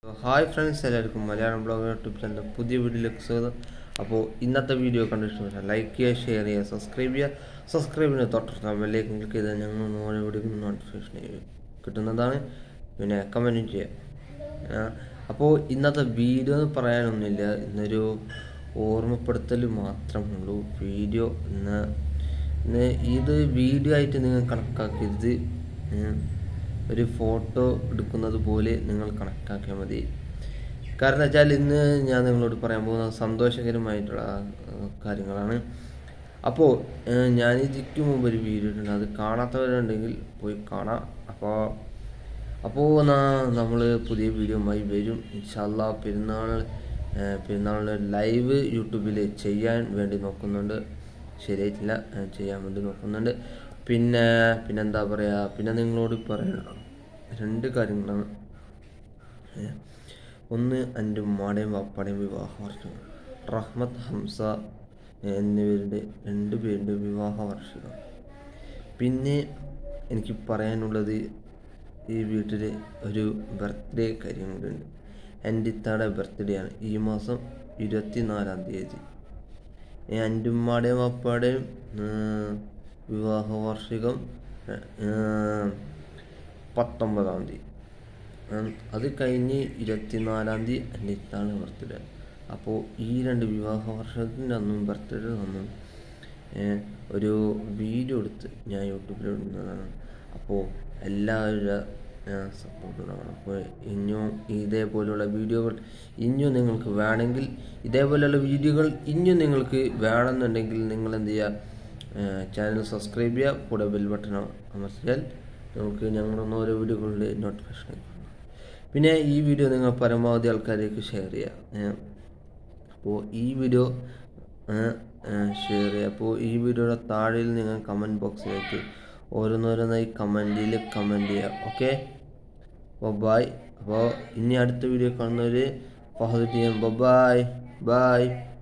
Hi friends എല്ലാവർക്കും Malayalam blog YouTube channel പുതിയ വീഡിയോയിലേക്ക് സ്വാഗതം അപ്പോൾ ഇന്നത്തെ വീഡിയോ കണ്ടിട്ട് ലൈക്ക് ചെയ്യുക ഷെയർ ചെയ്യുക സബ്സ്ക്രൈബ് ചെയ്യുക സബ്സ്ക്രൈബിന് തൊട്ടടുത്ത ബെല്ലേക്ക് ക്ലിക്ക് ചെയ്താൽ ഞങ്ങൾ ഓരോ വീഡിയോ നോട്ടിഫിക്കേഷൻ കിട്ടുന്നതാണ് പിന്നെ കമൻറ്റും ചെയ്യുക അപ്പോൾ ഇന്നത്തെ വീഡിയോ എന്ന് പറയാനൊന്നുമില്ല ഇന്നൊരു ഓർമ്മപ്പെടുത്തൽ മാത്രമുള്ളൂ വീഡിയോ ഇന്ന് ഇന്ന് ഇത് വീഡിയോ ആയിട്ട് നിങ്ങൾ കണക്കാക്കരുത് ഉം. ഒരു ഫോട്ടോ എടുക്കുന്നത് പോലെ നിങ്ങൾ കണക്കാക്കിയാൽ മതി കാരണം വെച്ചാൽ ഇന്ന് ഞാൻ നിങ്ങളോട് പറയാൻ പോകുന്ന സന്തോഷകരമായിട്ടുള്ള ആ, കാര്യങ്ങളാണ് അപ്പോൾ ഏഹ്, ഞാൻ ഇതിക്ക് മുമ്പ് ഒരു വീഡിയോ ഇട്ടുണ്ട് അത് കാണാത്തവരുണ്ടെങ്കിൽ പോയി കാണാം അപ്പോൾ അപ്പോൾ നമ്മൾ പുതിയ വീഡിയോയുമായി വരും ഇൻഷാല്ല പെരുന്നാൾ ഏഹ്, പെരുന്നാളിന് ലൈവ് യൂട്യൂബിൽ ചെയ്യാൻ വേണ്ടി നോക്കുന്നുണ്ട് ശരിയായിട്ടില്ല ഏഹ്, ചെയ്യാൻ വേണ്ടി നോക്കുന്നുണ്ട് പിന്നെ പിന്നെ എന്താ പറയുക പിന്നെ നിങ്ങളോട് പറയണം രണ്ട് കാര്യങ്ങളാണ് ഏഹ്, ഒന്ന് എൻ്റെ ഉമ്മാടെയും വാപ്പാടെയും വിവാഹ വാർഷികം റഹ്മത്ത് ഹംസ എന്നിവരുടെ രണ്ട് പേരുടെ വിവാഹ വാർഷികം പിന്നെ എനിക്ക് പറയാനുള്ളത് ഈ വീട്ടിൽ ഒരു ബർത്ത്ഡേ കാര്യം കൂടിയുണ്ട് എൻ്റെ ഇത്താടെ ബർത്ത്ഡേ ആണ് ഈ മാസം ഇരുപത്തി നാലാം തീയതി എൻ്റെ ഉമ്മാടെയും അപ്പാടെയും വിവാഹ വാർഷികം ഏഹ്, പത്തൊമ്പതാം തീയതി ഉം, അത് കഴിഞ്ഞ് ഇരുപത്തിനാലാം തീയതി എൻ്റെ ഇത്താണ് ബർത്ത്ഡേ അപ്പോൾ ഈ രണ്ട് വിവാഹ വർഷത്തിൻ്റെ അന്നും ബർത്ത്ഡേ അന്നും ഏഹ്, ഒരു വീഡിയോ എടുത്ത് ഞാൻ യൂട്യൂബിൽ ഇടുന്നതാണ് അപ്പോൾ എല്ലാവരുടെ സപ്പോർട്ട് ഉണ്ടാവണം അപ്പോൾ ഇനിയും ഇതേപോലെയുള്ള വീഡിയോകൾ ഇനിയും നിങ്ങൾക്ക് വേണമെങ്കിൽ ഇതേപോലെയുള്ള വീഡിയോകൾ ഇനിയും നിങ്ങൾക്ക് വേണമെന്നുണ്ടെങ്കിൽ നിങ്ങൾ എന്ത് ചെയ്യുക ചാനൽ സബ്സ്ക്രൈബ് ചെയ്യുക കൂടെ ബെൽ ബട്ടൺ അമർത്തിയാൽ നമുക്ക് ഞങ്ങളുടെ ഓരോ വീഡിയോകളുടെ നോട്ടിഫിക്കേഷൻ പിന്നെ ഈ വീഡിയോ നിങ്ങൾ പരമാവധി ആൾക്കാരിലേക്ക് ഷെയർ ചെയ്യുക അപ്പോൾ ഈ വീഡിയോ ഷെയർ ചെയ്യുക അപ്പോൾ ഈ വീഡിയോയുടെ താഴെ നിങ്ങൾ കമൻറ്റ് ബോക്സിലേക്ക് ഓരോന്നോരോന്നായി കമൻറ്റിൽ കമൻറ്റ് ചെയ്യുക ഓക്കെ അപ്പോൾ ബായ് അപ്പോൾ ഇനി അടുത്ത വീഡിയോ കാണുന്നവർ Fahad T M bye by